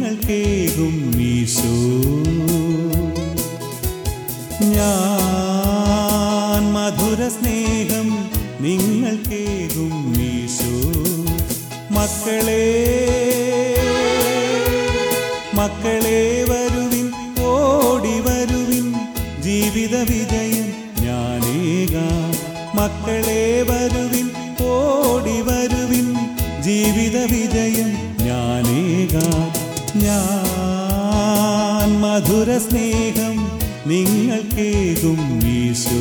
ഞങ്ങൾക്കേകും ഈശോ ഞാൻ മധുര സ്നേഹം നിങ്ങൾക്കേകും ഈശോ മക്കളെ മക്കളെ വരുവിൻ ഓടി വരുവിൻ ജീവിത വിജയം ഞാനേകാം മക്കളെ വരുവിൻ ഓടി വരുവിൻ ജീവിത വിജയം ഞാനേകാം ഞാൻ മധുര സ്നേഹം നിങ്ങൾക്കേകും ഈശോ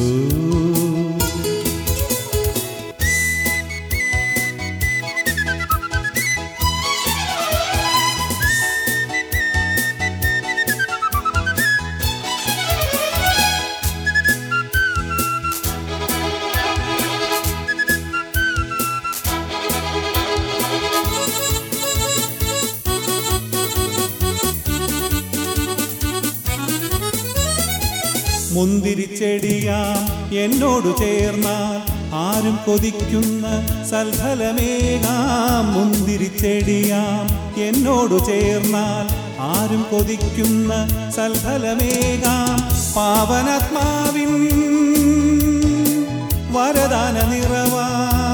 മുന്തിരിച്ചെടിയാം എന്നോടു ചേർന്നാൽ ആരും കൊതിക്കുന്ന സൽഫലമേകാം മുന്തിരിച്ചെടിയാം എന്നോടു ചേർന്നാൽ ആരും കൊതിക്കുന്ന സൽഫലമേകാം പാവനാത്മാവിൻ വരദാന നിറവാ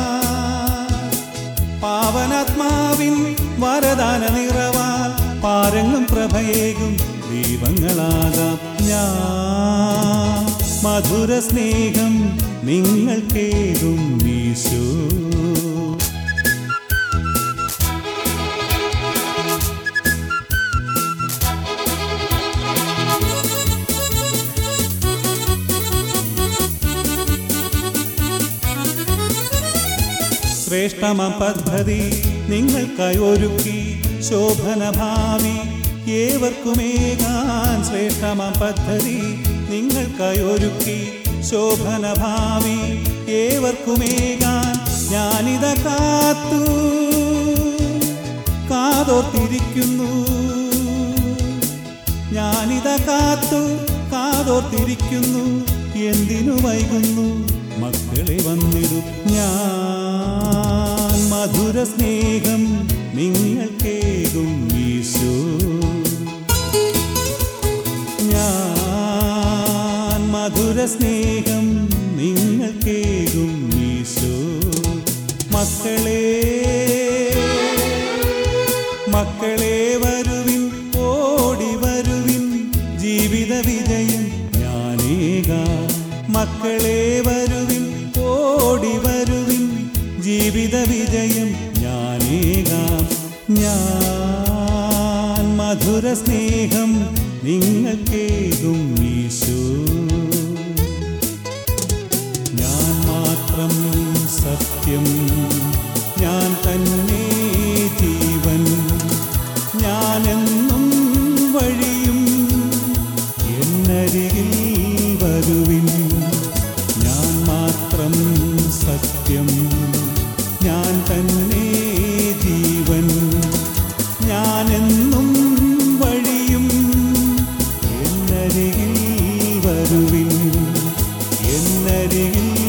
പാവനാത്മാവിൻ വരദാന നിറവാൽ പാരങ്ങും പ്രഭയേകും ദീപങ്ങളാകാം ഞാൻ മധുര സ്നേഹം നിങ്ങൾക്കേകും ഈശോ ശ്രേഷ്ഠമ പദ്ധതി നിങ്ങൾക്കായി ഒരുക്കി ശോഭന ഭാവി ഏവർക്കുമേകാൻ ശ്രേഷ്ഠമ പദ്ധതി നിങ്ങൾക്കായി ഒരുക്കി ശോഭന ഭാവി ഏവർക്കുമേകാൻ ഞാനിത കാത്തു കാതോർത്തിരിക്കുന്നു ഞാനിത കാത്തു കാതോർത്തിരിക്കുന്നു എന്തിനു വൈകുന്നു മക്കളെ വന്നിടും ഞാൻ മധുര സ്നേഹം നിങ്ങൾക്കേകും ഈശോ ഞാൻ മധുര സ്നേഹം നിങ്ങൾക്കേകും ഈശോ മക്കളെ മക്കളെ വരുവിൻ ഓടി വരുവിൻ ജീവിത വിജയം ഞാനേകാം മക്കളെ വരുവിൻ ഓടി വരുവിൻ ജീവിത വിജയം ഞാനേകാം ഞാൻ മധുര സ്നേഹം നിങ്ങൾക്കേകും ഈശോ ഞാൻ മാത്രം സത്യം ഞാൻ തന്നെ ജീവൻ ഞാനെന്നും വഴിയും എന്നരികിൽ വരുവിൻ ഞാൻ മാത്രം സത്യം ഞാൻ തന്നെ ജീവൻ ഞാനെന്നും വഴിയും എന്നരികിൽ വരുവിൻ എന്നരികിൽ